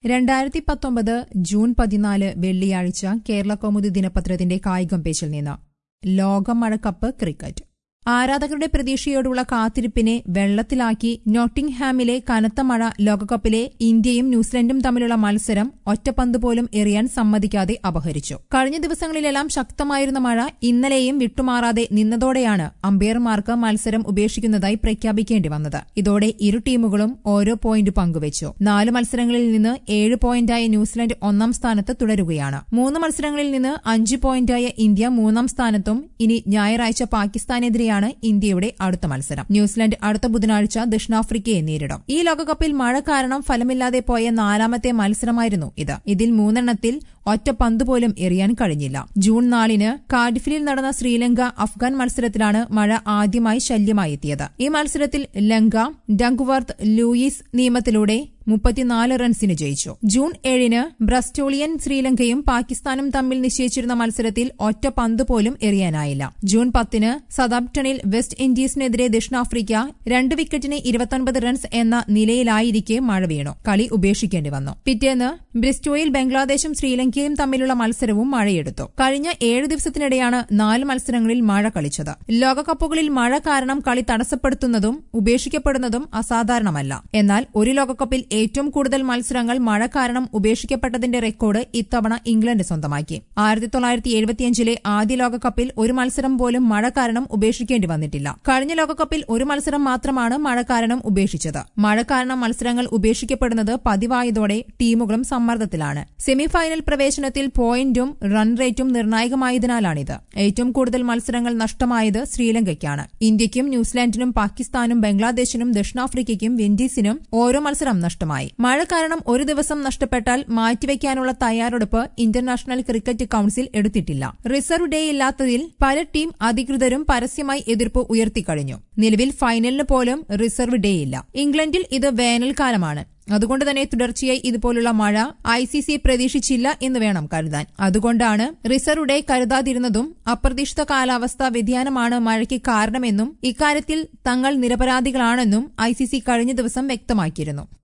രണ്ടായിരത്തി പത്തൊമ്പത് ജൂൺ പതിനാല് വെള്ളിയാഴ്ച കേരള കൗമുദി ദിനപത്രത്തിന്റെ കായികം പേജിൽ നിന്ന് ലോക മഴക്കപ്പ് ക്രിക്കറ്റ് ആരാധകരുടെ പ്രതീക്ഷയോടുള്ള കാത്തിരിപ്പിനെ വെള്ളത്തിലാക്കി നോട്ടിംഗ്ഹാമിലെ കനത്ത മഴ ലോകകപ്പിലെ ഇന്ത്യയും ന്യൂസിലൻഡും തമ്മിലുള്ള മത്സരം ഒറ്റപ്പന്ത് പോലും എറിയാൻ സമ്മതിക്കാതെ അപഹരിച്ചു കഴിഞ്ഞ ദിവസങ്ങളിലെല്ലാം ശക്തമായിരുന്ന മഴ ഇന്നലെയും വിട്ടുമാറാതെ നിന്നതോടെയാണ് അമ്പയർമാർക്ക് മത്സരം ഉപേക്ഷിക്കുന്നതായി പ്രഖ്യാപിക്കേണ്ടി വന്നത് ഇതോടെ ഇരു ടീമുകളും ഓരോ പോയിന്റ് പങ്കുവച്ചു നാല് മത്സരങ്ങളിൽ നിന്ന് ഏഴ് പോയിന്റായ ന്യൂസിലൻഡ് ഒന്നാം സ്ഥാനത്ത് തുടരുകയാണ് മൂന്ന് മത്സരങ്ങളിൽ നിന്ന് അഞ്ച് പോയിന്റായ ഇന്ത്യ മൂന്നാം സ്ഥാനത്തും ഇനി ഞായറാഴ്ച പാകിസ്ഥാനെതിരെയാണ് ഇന്ത്യയുടെ അടുത്ത മത്സരം ന്യൂസിലൻഡ് അടുത്ത ബുധനാഴ്ച ദക്ഷിണാഫ്രിക്കയെ നേരിടും ഈ ലോകകപ്പിൽ മഴ കാരണം ഫലമില്ലാതെ പോയ നാലാമത്തെ മത്സരമായിരുന്നു ഇത് ഇതിൽ മൂന്നെണ്ണത്തിൽ ഒറ്റ പന്ത് പോലും എറിയാൻ കഴിഞ്ഞില്ല ജൂൺ നാലിന് കാർഡിഫിലിൽ നടന്ന ശ്രീലങ്ക അഫ്ഗാൻ മത്സരത്തിലാണ് മഴ ആദ്യമായി ശല്യമായി എത്തിയത് ഈ മത്സരത്തിൽ ലങ്ക ഡങ്ക്വർത്ത് ലൂയിസ് നിയമത്തിലൂടെ മുപ്പത്തിനാല് റൺസിന് ജയിച്ചു ജൂൺ ഏഴിന് ബ്രസ്റ്റോളിയൻ ശ്രീലങ്കയും പാകിസ്ഥാനും തമ്മിൽ നിശ്ചയിച്ചിരുന്ന മത്സരത്തിൽ ഒറ്റ പന്ത് പോലും എറിയാനായില്ല ജൂൺ പത്തിന് സതാംപ്ടണിൽ വെസ്റ്റ് ഇൻഡീസിനെതിരെ ദക്ഷിണാഫ്രിക്ക രണ്ട് വിക്കറ്റിന് ഇരുപത്തൊൻപത് റൺസ് എന്ന നിലയിലായിരിക്കെ മഴ വീണു കളി ഉപേക്ഷിക്കേണ്ടി വന്നു പിറ്റേന്ന് ബ്രിസ്റ്റോയിൽ ബംഗ്ലാദേശും ശ്രീലങ്കയും തമ്മിലുള്ള മത്സരവും മഴയെടുത്തു കഴിഞ്ഞ ഏഴ് ദിവസത്തിനിടെയാണ് നാല് മത്സരങ്ങളിൽ മഴ കളിച്ചത് ലോകകപ്പുകളിൽ മഴ കാരണം കളി തടസ്സപ്പെടുത്തുന്നതും ഉപേക്ഷിക്കപ്പെടുന്നതും അസാധാരണമല്ല എന്നാൽ ഒരു ലോകകപ്പിൽ ഏറ്റവും കൂടുതൽ മത്സരങ്ങൾ മഴ കാരണം ഉപേക്ഷിക്കപ്പെട്ടതിന്റെ റെക്കോർഡ് ഇത്തവണ ഇംഗ്ലണ്ട് സ്വന്തമാക്കി ആയിരത്തി തൊള്ളായിരത്തി എഴുപത്തിയഞ്ചിലെ ആദ്യ ലോകകപ്പിൽ ഒരു മത്സരം പോലും മഴ കാരണം ഉപേക്ഷിക്കേണ്ടി വന്നിട്ടില്ല കഴിഞ്ഞ ലോകകപ്പിൽ ഒരു മത്സരം മാത്രമാണ് മഴ കാരണം ഉപേക്ഷിച്ചത് മഴ കാരണം മത്സരങ്ങൾ ഉപേക്ഷിക്കപ്പെടുന്നത് പതിവായതോടെ ടീമുകളും സമ്മർദ്ദത്തിലാണ് സെമിഫൈനൽ പ്രവേശനത്തിൽ പോയിന്റും റൺ റേറ്റും നിർണായകമായതിനാലാണിത് ഏറ്റവും കൂടുതൽ മത്സരങ്ങൾ നഷ്ടമായത് ശ്രീലങ്കയ്ക്കാണ് ഇന്ത്യയ്ക്കും ന്യൂസിലാൻഡിനും പാകിസ്ഥാനും ബംഗ്ലാദേശിനും ദക്ഷിണാഫ്രിക്കയ്ക്കും വിൻഡീസിനും ഓരോ മത്സരം നഷ്ടമായി മഴ കാരണം ഒരു ദിവസം നഷ്ടപ്പെട്ടാൽ മാറ്റിവെക്കാനുള്ള തയ്യാറെടുപ്പ് ഇന്റർനാഷണൽ ക്രിക്കറ്റ് കൌൺസിൽ എടുത്തിട്ടില്ല റിസർവ് ഡേ ഇല്ലാത്തതിൽ പല ടീം അധികൃതരും പരസ്യമായി എതിർപ്പ് ഉയർത്തിക്കഴിഞ്ഞു നിലവിൽ ഫൈനലിന് പോലും റിസർവ് ഡേ ഇല്ല ഇംഗ്ലണ്ടിൽ ഇത് വേനൽക്കാലമാണ് അതുകൊണ്ട് തന്നെ തുടർച്ചയായി ഇതുപോലുള്ള മഴ ഐ സി സി പ്രതീക്ഷിച്ചില്ല എന്ന് വേണം കരുതാൻ അതുകൊണ്ടാണ് റിസർവ് ഡേ കരുതാതിരുന്നതും അപ്രതീക്ഷിത കാലാവസ്ഥാ വ്യതിയാനമാണ് മഴയ്ക്ക് കാരണമെന്നും ഇക്കാര്യത്തിൽ തങ്ങൾ നിരപരാധികളാണെന്നും ഐ കഴിഞ്ഞ ദിവസം വ്യക്തമാക്കിയിരുന്നു